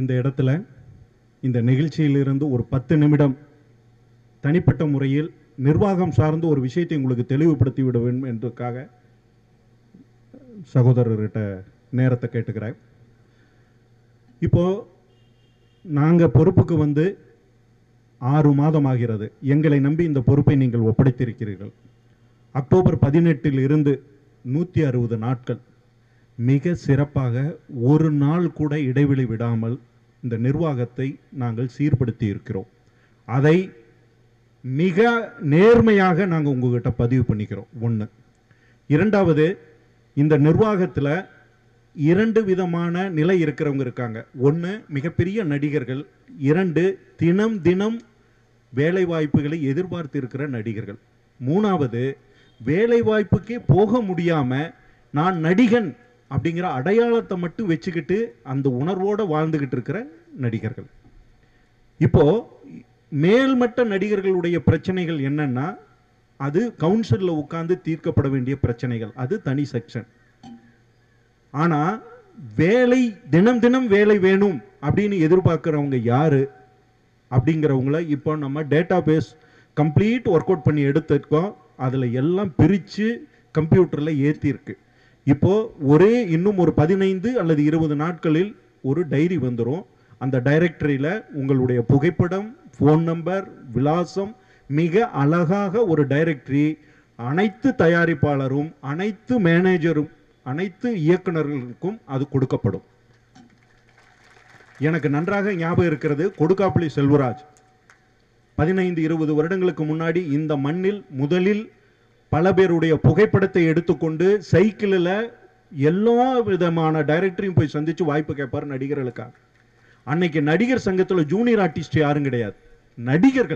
இந்த இடத்துல இந்த நிகழ்ச்சியிலிருந்து ஒரு பத்து நிமிடம் தனிப்பட்ட முறையில் நிர்வாகம் சார்ந்த ஒரு விஷயத்தை உங்களுக்கு தெளிவுபடுத்தி விட வேண்டும் என்றதுக்காக சகோதரர்கிட்ட நேரத்தை கேட்டுக்கிறேன் இப்போ நாங்கள் பொறுப்புக்கு வந்து ஆறு மாதம் ஆகிறது எங்களை நம்பி இந்த பொறுப்பை நீங்கள் ஒப்படைத்திருக்கிறீர்கள் அக்டோபர் பதினெட்டில் இருந்து நூற்றி அறுபது நாட்கள் மிக சிறப்பாக ஒரு நாள் கூட இடைவெளி விடாமல் இந்த நிர்வாகத்தை நாங்கள் சீர்படுத்தி இருக்கிறோம் அதை மிக நேர்மையாக நாங்கள் உங்ககிட்ட பதிவு பண்ணிக்கிறோம் ஒன்று இரண்டாவது இந்த நிர்வாகத்தில் இரண்டு விதமான நிலை இருக்கிறவங்க இருக்காங்க ஒன்று மிகப்பெரிய நடிகர்கள் இரண்டு தினம் தினம் வேலை வாய்ப்புகளை எதிர்பார்த்து இருக்கிற நடிகர்கள் மூணாவது வேலை வாய்ப்புக்கே போக முடியாம நான் நடிகன் அப்படிங்கிற அடையாளத்தை மட்டும் வச்சுக்கிட்டு அந்த உணர்வோட வாழ்ந்துகிட்டு இருக்கிற நடிகர்கள் இப்போ மேல்மட்ட நடிகர்களுடைய பிரச்சனைகள் என்னன்னா அது கவுன்சிலில் உட்கார்ந்து தீர்க்கப்பட வேண்டிய பிரச்சனைகள் அது தனி செக்ஷன் ஆனா வேலை தினம் தினம் வேலை வேணும் அப்படின்னு எதிர்பார்க்கிறவங்க யாரு அப்படிங்கிறவங்கள இப்போ நம்ம database complete work out பண்ணி எடுத்துருக்கோம் அதில் எல்லாம் பிரித்து கம்ப்யூட்டரில் ஏற்றிருக்கு இப்போ ஒரே இன்னும் ஒரு பதினைந்து அல்லது இருபது நாட்களில் ஒரு டைரி வந்துடும் அந்த டைரக்டரியில் உங்களுடைய புகைப்படம் ஃபோன் நம்பர் விலாசம் மிக அழகாக ஒரு டைரக்டரி அனைத்து தயாரிப்பாளரும் அனைத்து மேனேஜரும் அனைத்து இயக்குனர்களுக்கும் அது கொடுக்கப்படும் எனக்கு நன்றாக ஞாபகம் இருக்கிறது கொடுக்காப்புளி செல்வராஜ் பதினைந்து இருபது வருடங்களுக்கு முன்னாடி இந்த மண்ணில் முதலில் பல பேருடைய புகைப்படத்தை எடுத்துக்கொண்டு சைக்கிளில் எல்லா விதமான டைரக்டரையும் போய் சந்திச்சு வாய்ப்பு கேட்பார் நடிகர்களுக்காக அன்னைக்கு நடிகர் சங்கத்தில் ஜூனியர் ஆர்டிஸ்ட் யாரும் கிடையாது நடிகர்கள்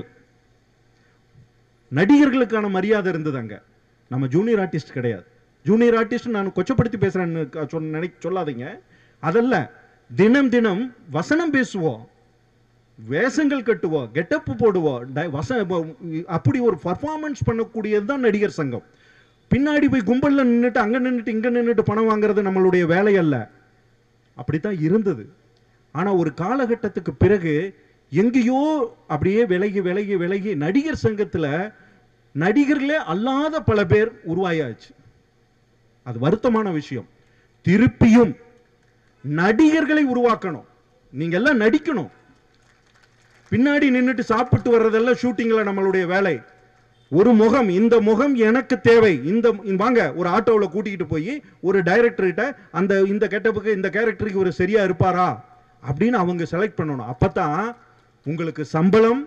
நடிகர்களுக்கான மரியாதை இருந்தது அங்க நம்ம ஜூனியர் ஆர்டிஸ்ட் கிடையாது ஜூனியர் ஆர்டிஸ்ட் நான் கொச்சப்படுத்தி பேசுறேன்னு க- சொன்ன நினை சொல்லாதீங்க அதல்ல தினம் தினம் வசனம் பேசுவோம் வேஷங்கள் கட்டுவோம் கெட்டப்பு போடுவோம் டை- வச ப- அப்படி ஒரு பர்ஃபார்மன்ஸ் பண்ணக்கூடியது தான் நடிகர் சங்கம் பின்னாடி போய் கும்பல்ல நின்றுட்டு அங்க நின்றுட்டு இங்க நின்றுட்டு பணம் வாங்குறது நம்மளுடைய வேலை அல்ல அப்படித்தான் இருந்தது ஆனா ஒரு காலகட்டத்துக்கு பிறகு எங்கேயோ அப்படியே விலகி விலகி விலகி நடிகர் சங்கத்துல நடிகர்களே அல்லாத பல பேர் உருவாயாச்சு அது வருத்தமான விஷயம் திருப்பியும் நடிகர்களை உருவாக்கணும் நீங்க எல்லாம் நடிக்கணும் பின்னாடி நின்னுட்டு சாப்பிட்டு வர்றதெல்லாம் ஷூட்டிங்ல நம்மளுடைய வேலை ஒரு முகம் இந்த முகம் எனக்கு தேவை இந்த இந்த- வாங்க ஒரு ஆட்டோவில் கூட்டிக்கிட்டு போய் ஒரு டைரக்டர்கிட்ட அந்த இந்த கெட்டப்புக்கு இந்த கேரக்டருக்கு ஒரு சரியா இருப்பாரா அப்படின்னு அவங்க செலக்ட் பண்ணணும் அப்பதான் உங்களுக்கு சம்பளம்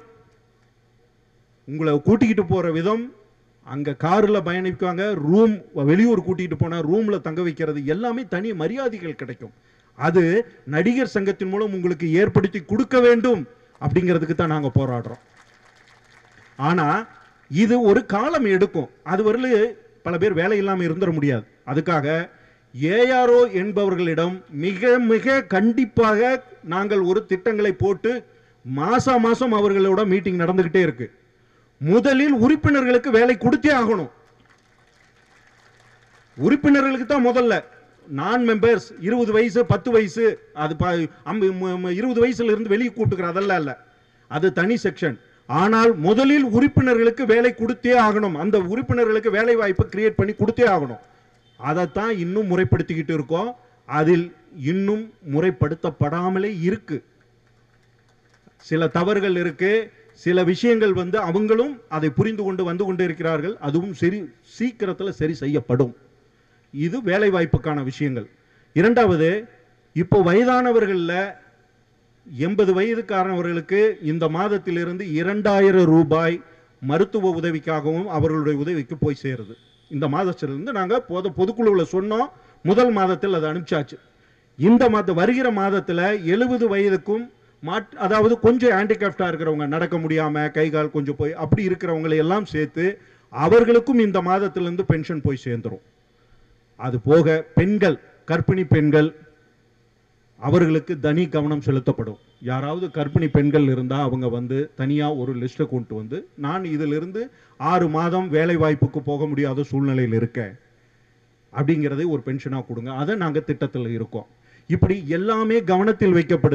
உங்களை கூட்டிக்கிட்டு போற விதம் அங்க கார்ல பயணிப்பாங்க ரூம் வெளியூர் கூட்டிகிட்டு போனா ரூம்ல தங்க வைக்கிறது எல்லாமே தனி மரியாதைகள் கிடைக்கும் அது நடிகர் சங்கத்தின் மூலம் உங்களுக்கு ஏற்படுத்தி கொடுக்க வேண்டும் அப்படிங்கிறதுக்கு தான் நாங்க போராடுறோம் ஆனா இது ஒரு காலம் எடுக்கும் அது வரல பல பேர் வேலை இல்லாம இருந்துட முடியாது அதுக்காக ஏஆர்ஓ என்பவர்களிடம் மிக மிக கண்டிப்பாக நாங்கள் ஒரு திட்டங்களை போட்டு மாசா மாசம் அவர்களோட மீட்டிங் நடந்துகிட்டே இருக்கு முதலில் உறுப்பினர்களுக்கு வேலை கொடுத்தே ஆகணும் உறுப்பினர்களுக்கு தான் முதல்ல நான் மெம்பர்ஸ் இருபது வயசு பத்து வயசு அது ப- அம்ப- ம- ம- இருபது வயசுல இருந்து வெளியே கூட்டுக்கிற அதெல்லாம் இல்ல அது தனி செக்ஷன் ஆனால் முதலில் உறுப்பினர்களுக்கு வேலை கொடுத்தே ஆகணும் அந்த உறுப்பினர்களுக்கு வேலை வாய்ப்பை கிரியேட் பண்ணி கொடுத்தே ஆகணும் அதைத்தான் இன்னும் முறைப்படுத்திக்கிட்டு இருக்கோம் அதில் இன்னும் முறைப்படுத்தப்படாமலே இருக்கு சில தவறுகள் இருக்கு சில விஷயங்கள் வந்து அவங்களும் அதை புரிந்து கொண்டு வந்து கொண்டு இருக்கிறார்கள் அதுவும் சரி சீக்கிரத்தில் சரி செய்யப்படும் இது வேலை வாய்ப்புக்கான விஷயங்கள் இரண்டாவது இப்போ வயதானவர்களில் எண்பது வயதுக்காரவர்களுக்கு இந்த மாதத்திலிருந்து இரண்டாயிரம் ரூபாய் மருத்துவ உதவிக்காகவும் அவர்களுடைய உதவிக்கு போய் சேருது இந்த மாதத்திலிருந்து நாங்கள் பொது பொதுக்குழுவில் சொன்னோம் முதல் மாதத்தில் அதை அனுப்பிச்சாச்சு இந்த மாத வருகிற மாதத்தில் எழுபது வயதுக்கும் மாட் அதாவது கொஞ்சம் ஹேண்டிகிராஃப்டாக இருக்கிறவங்க நடக்க முடியாமல் கை கால் கொஞ்சம் போய் அப்படி இருக்கிறவங்களை எல்லாம் சேர்த்து அவர்களுக்கும் இந்த மாதத்திலிருந்து பென்ஷன் போய் சேர்ந்துரும் அது போக பெண்கள் கர்ப்பிணி பெண்கள் அவர்களுக்கு தனி கவனம் செலுத்தப்படும் யாராவது கர்ப்பிணி பெண்கள் இருந்தால் அவங்க வந்து தனியாக ஒரு லிஸ்ட்டை கொண்டு வந்து நான் இதிலிருந்து ஆறு மாதம் வேலை வாய்ப்புக்கு போக முடியாத சூழ்நிலையில் இருக்கேன் அப்படிங்கிறதை ஒரு பென்ஷனாக கொடுங்க அதை நாங்கள் திட்டத்தில் இருக்கோம் இப்படி எல்லாமே கவனத்தில் வைக்கப்படுது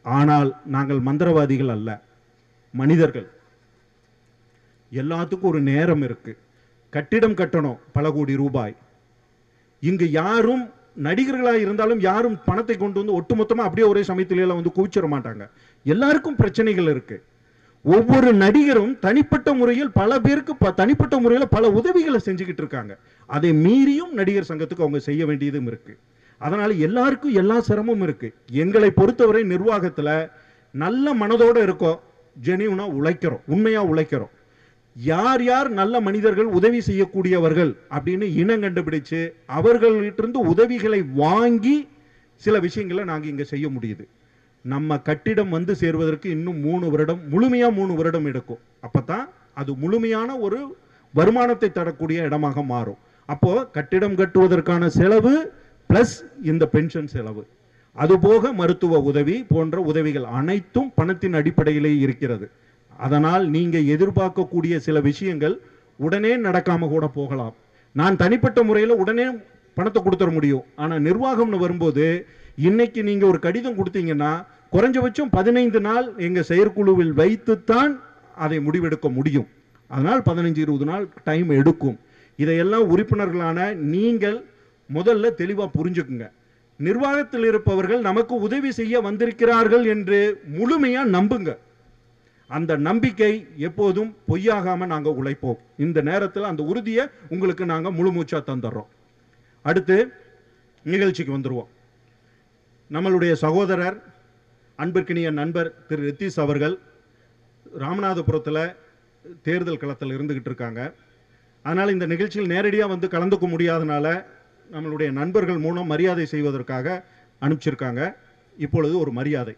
ஆனால் நாங்கள் மந்திரவாதிகள் அல்ல மனிதர்கள் எல்லாத்துக்கும் ஒரு நேரம் இருக்கு கட்டிடம் கட்டணும் பல கோடி ரூபாய் இங்கு யாரும் நடிகர்களா இருந்தாலும் யாரும் பணத்தை கொண்டு வந்து ஒட்டுமொத்தமா அப்படியே ஒரே சமயத்துல எல்லாம் வந்து குவிச்சிட மாட்டாங்க எல்லாருக்கும் பிரச்சனைகள் இருக்கு ஒவ்வொரு நடிகரும் தனிப்பட்ட முறையில் பல பேருக்கு ப- தனிப்பட்ட முறையில் பல உதவிகளை செஞ்சுக்கிட்டு இருக்காங்க அதை மீறியும் நடிகர் சங்கத்துக்கு அவங்க செய்ய வேண்டியதும் இருக்கு அதனால எல்லாருக்கும் எல்லா சிரமமும் இருக்கு எங்களை பொறுத்தவரை நிர்வாகத்துல நல்ல மனதோட இருக்கோம் ஜெனியூனா உழைக்கிறோம் உண்மையா உழைக்கிறோம் யார் யார் நல்ல மனிதர்கள் உதவி செய்யக்கூடியவர்கள் அப்படின்னு இனம் கண்டுபிடிச்சு அவர்களிட்டிருந்து உதவிகளை வாங்கி சில விஷயங்களை நாங்க இங்க செய்ய முடியுது நம்ம கட்டிடம் வந்து சேர்வதற்கு இன்னும் மூணு வருடம் முழுமையா மூணு வருடம் எடுக்கும் அப்பதான் அது முழுமையான ஒரு வருமானத்தை தரக்கூடிய இடமாக மாறும் அப்போ கட்டிடம் கட்டுவதற்கான செலவு பிளஸ் இந்த பென்ஷன் செலவு அதுபோக மருத்துவ உதவி போன்ற உதவிகள் அனைத்தும் பணத்தின் அடிப்படையிலே இருக்கிறது அதனால் நீங்க எதிர்பார்க்கக்கூடிய சில விஷயங்கள் உடனே நடக்காம கூட போகலாம் நான் தனிப்பட்ட முறையில் உடனே பணத்தை கொடுத்துட முடியும் ஆனா நிர்வாகம்னு வரும்போது இன்னைக்கு நீங்க ஒரு கடிதம் கொடுத்தீங்கன்னா குறைஞ்சபட்சம் பதினைந்து நாள் எங்க செயற்குழுவில் வைத்துத்தான் அதை முடிவெடுக்க முடியும் அதனால் பதினஞ்சு இருபது நாள் டைம் எடுக்கும் இதையெல்லாம் உறுப்பினர்களான நீங்கள் முதல்ல தெளிவா புரிஞ்சுக்குங்க நிர்வாகத்தில் இருப்பவர்கள் நமக்கு உதவி செய்ய வந்திருக்கிறார்கள் என்று முழுமையா நம்புங்க அந்த நம்பிக்கை எப்போதும் பொய்யாகாம நாங்க உழைப்போம் இந்த நேரத்தில் அந்த உறுதியை உங்களுக்கு நாங்க முழு மூச்சா தந்துடுறோம் அடுத்து நிகழ்ச்சிக்கு வந்துருவோம் நம்மளுடைய சகோதரர் அன்பிற்கினிய நண்பர் திரு ரித்தீஷ் அவர்கள் ராமநாதபுரத்தில் தேர்தல் களத்தில் இருந்துகிட்டு இருக்காங்க அதனால் இந்த நிகழ்ச்சியில் நேரடியாக வந்து கலந்துக்க முடியாதனால நம்மளுடைய நண்பர்கள் மூலம் மரியாதை செய்வதற்காக அனுப்பிச்சிருக்காங்க இப்பொழுது ஒரு மரியாதை